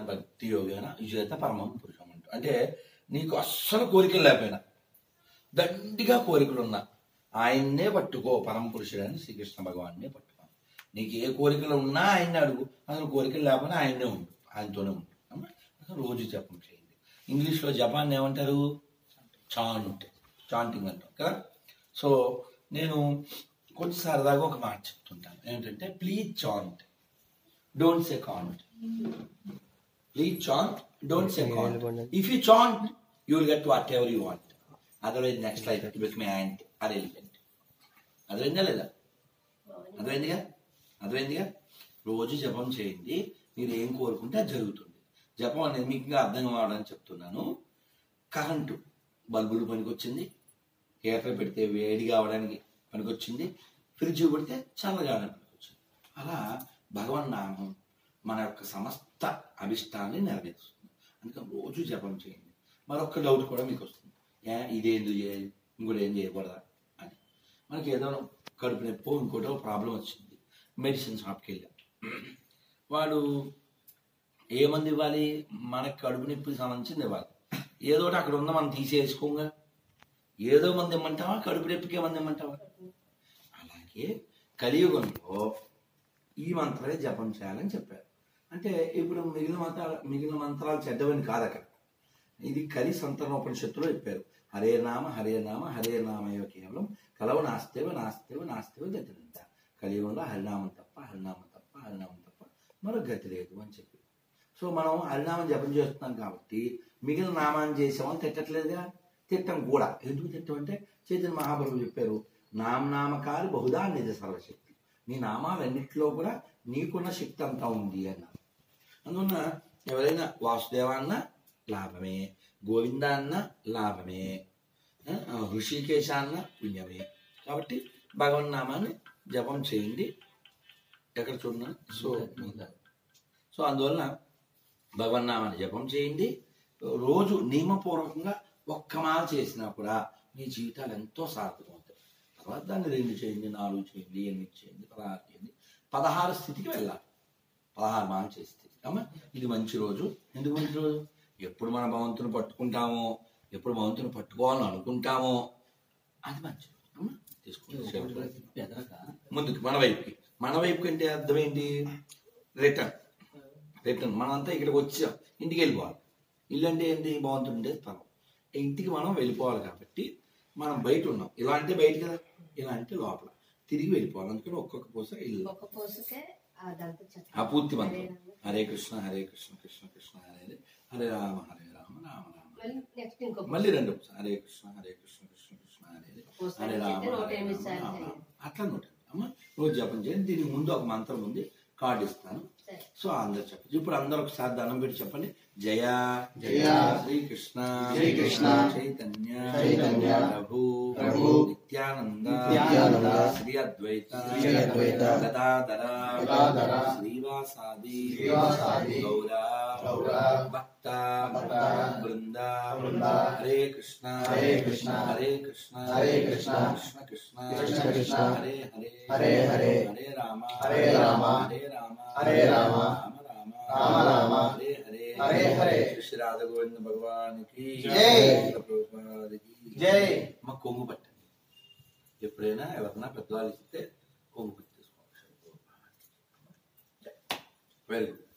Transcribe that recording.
భక్తి యోగేన విజేత పరమం పురుషం అంటూ అంటే నీకు అస్సలు కోరికలు లేకపోయినా దండిగా కోరికలు ఉన్నా ఆయన్నే పట్టుకో పరమ పురుషుడని శ్రీకృష్ణ భగవాన్నే పట్టుకో నీకు ఏ కోరికలు ఉన్నా ఆయన్ని అడుగు అసలు కోరికలు లేకపోయినా ఆయన్నే ఉండు ఆయనతోనే ఉండు అమ్మా? అసలు రోజు జపం చేయండి ఇంగ్లీష్లో జపాన్ని ఏమంటారు చాంట్ చాంటింగ్ అంటాం కదా సో నేను కొంచెం సరదాగా ఒక మాట చెప్తుంటాను ఏంటంటే please chant don't say can't please chant don't say can't if you chant you will get whatever you want otherwise next life it become ant అది ఎలిఫెంట్ అర్థమైందా లేదా అర్థమైందిగా అర్థమైందిగా రోజు జపం చేయండి మీరు ఏం కోరుకుంటే అది జరుగుతుంది జపం అనేది మీకు ఇంకా అర్థం కావడానికి చెప్తున్నాను కరెంటు బల్బులు పనికొచ్చింది హీటర్ పెడితే వేడి కావడానికి పనికొచ్చింది ఫ్రిడ్జ్ పెడితే చల్లగా అవడానికి పనికొచ్చింది అలా భగవన్ నామం మన యొక్క సమస్త అభిష్టాన్ని నెరవేరుస్తుంది అందుకని రోజు జపం చేయండి మరొక డౌట్ కూడా మీకు వస్తుంది ఏ ఇదేందు చేయాలి ఇంకోటి ఏం చేయకూడదా అని మనకి ఏదో కడుపు నొప్పో ఇంకోటో ప్రాబ్లం వచ్చింది మెడిసిన్ షాప్కి వెళ్ళాం వాడు ఏ మంది ఇవ్వాలి మనకి కడుపు నొప్పికి సంబంధించింది ఇవ్వాలి ఏదో ఒకటి అక్కడ ఉన్న మనం తీసేసుకోగా ఏదో మంది ఇమ్మంటావా కడుపు నొప్పికే మంది ఇమ్మంటావా అలాగే కలియుగంలో ఈ మంత్రమే జపం చేయాలని చెప్పారు అంటే ఇప్పుడు మిగిలిన మంత్రాలు మిగిలిన మంత్రాలు చెడ్డవని కాదు అక్కడ ఇది కలి సంతరణోపనిషత్తులో చెప్పారు హరే నామ హరే నామ హరే నామయో కేవలం కలవ నాస్తేవ నాస్తేవ నాస్తేవ గతినంత కలియుగంలో హరినామం తప్ప హరినామం తప్ప హరినామం తప్ప మరో గతి లేదు అని చెప్పి సో మనం హరినామం జపం చేస్తున్నాం కాబట్టి మిగిలిన నామాన్ని చేసామని తిట్టట్లేదుగా తిట్టం కూడా ఎందుకు తిట్టం అంటే చైతన్య మహాప్రభు చెప్పారు నామనామకారి బహుదా నిజ సర్వశక్తి నీ నామాలన్నింటిలో కూడా నీకున్న శక్తి అంతా ఉంది అన్నారు అందువల్ల ఎవరైనా వాసుదేవ అన్న లాభమే గోవింద అన్న లాభమే ఆ, ఋషికేశ అన్న పుణ్యమే కాబట్టి భగవన్ నామాన్ని జపం చేయండి ఎక్కడ చూడన్నా సో సో అందువలన భగవన్ నామాన్ని జపం చేయండి రోజు నియమపూర్వకంగా ఒక్క మాల చేసినా కూడా మీ జీవితాలు ఎంతో సార్థకం అవుతాయి తర్వాత దాన్ని రెండు చేయండి నాలుగు చేయండి ఎనిమిది చేయండి పదహారు చేయండి పదహారు స్థితికి వెళ్ళాలి పదహారు మాల చేస్తే అమ్మా ఇది మంచి రోజు ఎందుకు మంచి రోజు ఎప్పుడు మన భగవంతుని పట్టుకుంటామో ఎప్పుడు భగవంతుని పట్టుకోవాలని అనుకుంటామో అది మంచి రోజు అమ్మా తీసుకోండి ముందుకు మన వైపుకి మన వైపుకి అంటే అర్థం ఏంటి రిటర్న్ రిటర్న్ మనంతా ఇక్కడికి వచ్చాం ఇంటికి వెళ్ళిపోవాలి ఇల్లు అంటే ఏంటి బాగుంటుండే స్థలం ఇంటికి మనం వెళ్ళిపోవాలి కాబట్టి మనం బయట ఉన్నాం ఇలా అంటే బయట కదా ఇలా అంటే లోపల తిరిగి వెళ్ళిపోవాలి అందుకని ఒక్కొక్క పూస ఇల్లు ఒక పోసుకే అదంతా చెత్త. ఆ పూర్తి హరే మంత్రం రామ. హరే కృష్ణ హరే కృష్ణ కృష్ణ కృష్ణ హరే హరే హరే రామ హరే రామ రామ రామ మళ్ళీ నెక్స్ట్ ఇంకో మళ్ళీ రెండు పూస హరే కృష్ణ హరే కృష్ణ కృష్ణ కృష్ణ హరే హరే పోసు హరే అని రామ చెప్తే నూట హరే ఎనిమిది రామ, సార్లు రామ రామ. చేయాలి. అట్లా నోట అమ్మ రోజు జపం చేయండి దీనికి ముందు ఒక మంత్రం ఉంది కార్డు ఇస్తాను సరే. సో అందరు చెప్పండి ఇప్పుడు అందరు ఒకసారి దండం పెట్టి చెప్పండి జయ జయ శ్రీకృష్ణ శ్రీకృష్ణ చైతన్య చైతన్య ప్రభు ప్రభు నిత్యానంద నిత్యానంద శ్రీ అద్వైత శ్రీ అద్వైత గదాధర గదాధర శ్రీవాసాది శ్రీవాసాది గౌర గౌర భక్త భక్త బృంద బృంద హరే కృష్ణ హరే కృష్ణ హరే కృష్ణ హరే కృష్ణ కృష్ణ కృష్ణ కృష్ణ కృష్ణ హరే హరే హరే హరే హరే రామ హరే రామ హరే రామ హరే రామ రామ రామ రామ రామ హరే హరే హరే హరే శ్రీ రాధ గోవింద భగవానికి జై. ప్రభుపాదికి జై. మా కొంగు పట్టండి ఎప్పుడైనా ఎవరైనా పెద్దవాళ్ళు ఇస్తే కొంగు పెట్టి తీసుకోవాలి వెరీ గుడ్